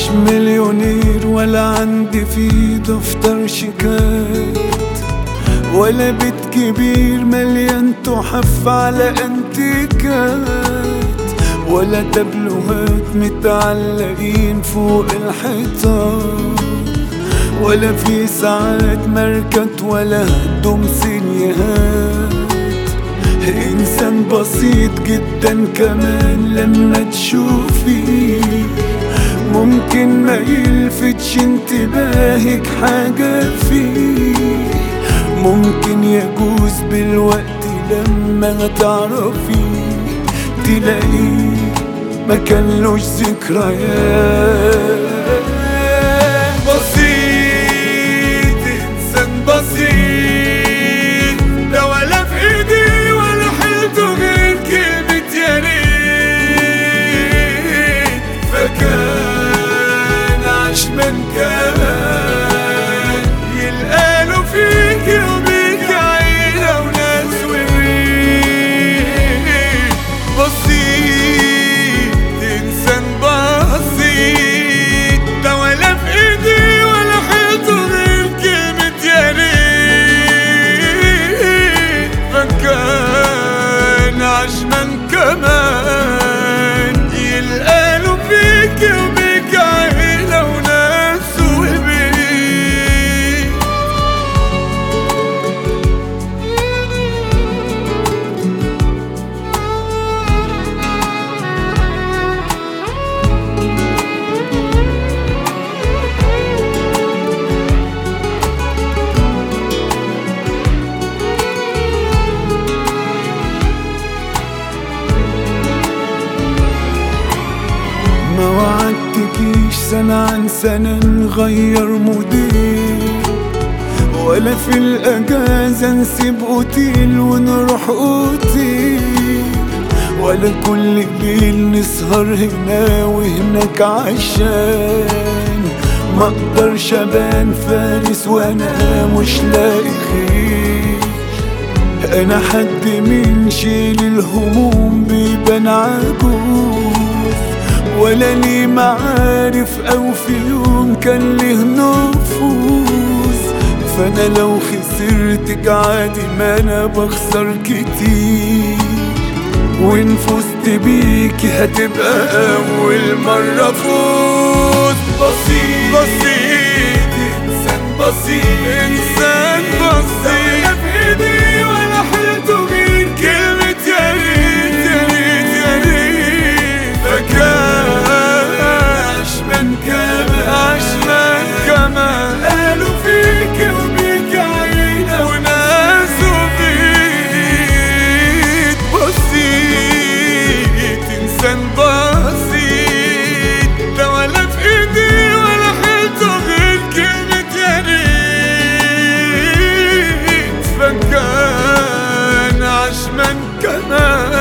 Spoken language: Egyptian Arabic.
مش مليونير ولا عندي في دفتر شيكات ولا بيت كبير مليان تحف على انتيكات ولا تابلوهات متعلقين فوق الحيطان ولا في ساعات ماركات ولا هدوم سينيهات إنسان بسيط جدا كمان لما تشوفي ممكن ما يلفتش انتباهك حاجة فيه ممكن يجوز بالوقت لما تعرفي تلاقيه ما كانلوش ذكريات بسيط انسان بسيط ده ولا في ايدي ولا حيلته غير كلمة يا ريت فكان عشمان كمان يلقاله فيك يوميك عيلة وناس وبيت بسيط انسان بسيط ده ولا في ايدي ولا حيطه غير كلمة يا ريت فكان عشمان كمان يلقاله فيك يوميك عيلة وناس وبيت ما وعدتكيش سنة عن سنة نغير مدير ولا في الأجازة نسيب أوتيل ونروح أوتيل ولا كل ليل نسهر هنا وهناك عشان ما اقدرش ابان فارس وانا مش لاقي خير انا حد من شيل الهموم بيبان عجوز ولا لي معارف او في يوم كان له نفوذ فانا لو خسرتك عادي ما انا بخسر كتير وان فزت بيكي هتبقى اول مرة فوز بسيط بسيط انسان بسيط انسان بسيط في ايدي ولا حيلته غير كلمة يا ريت يا ريت يا ريت فكان عشمان كمان عشمان كمان قالوا فيك وبيك عينة وناس وبيت بسيط انسان بسيط ده ولا في ايدي ولا حيلته غير كلمة يا ريت فكان عشمان كمان